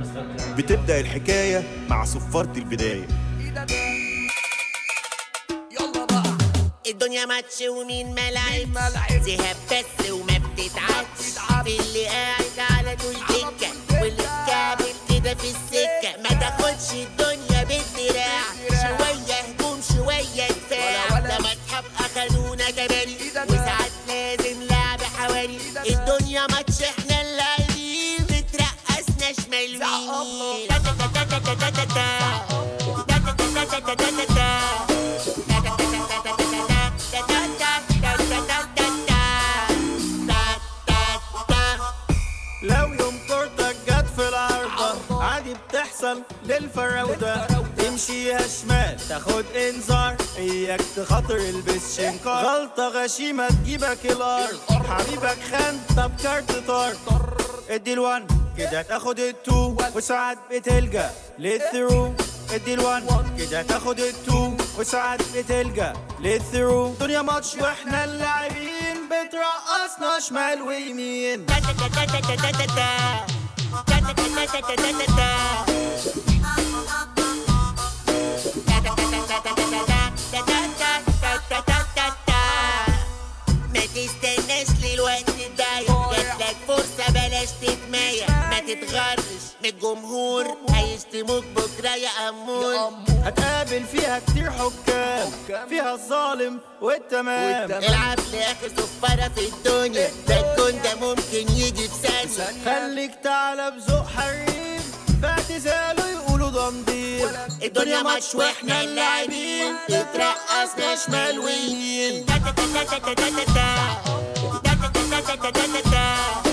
بتبدأ الحكاية مع صفارة البداية يلا بقى الدنيا ماتش ومين ما مين لعبش ما لعبش. ذهب بس وما بتتعبش بتتعبش. في اللي قاعد على طول على دكة طول واللي دكة. اتكعبل كده في السكة ما تاخدش الدنيا بالدراع بالدراع. شوية هجوم شوية دفاع ولا ولا. لما اصحاب اخدونا كباري إيه ده ده؟ وساعات لازم لعب حوالي إيه ده ده؟ الدنيا ماتش احنا اللاعبين بترقصنا شمال زق الله. ويمين تا تا تا تا تا تا تا تا. تا تا تا تا تا تا تا تا. لو يوم كورتك جت في العارضة عادي بتحصل للفراودة تمشيها شمال تاخد انذار اياك تخاطر البس شنكار غلطة غشيمة تجيبك الارض حبيبك خان طب كارت طار ادي الوان كده تاخد التو وساعات بتلجأ للثرو ادي الوان كده تاخد التو وساعات بتلجأ للثرو دنيا ماتش واحنا اللاعبين بترقصنا شمال ويمين ما تستناش للوقت الضايع جاتلك فرصة بلاش تتمايع ما تتغرش من الجمهور هيشتموك بكرة يا أمور هتقابل فيها كتير حكام فيها الظالم والتمام والتمام. العب لآخر صفارة في الدنيا ده الجون ده ممكن يجي في ثانية خليك تعالى بذوق حريم فاعتزاله يقولوا ده نضيف الدنيا ماتش واحنا اللاعبين بترقصنا شمال ويمين تا تا تا تا تا تا تا تا. تا تا تا تا تا تا تا.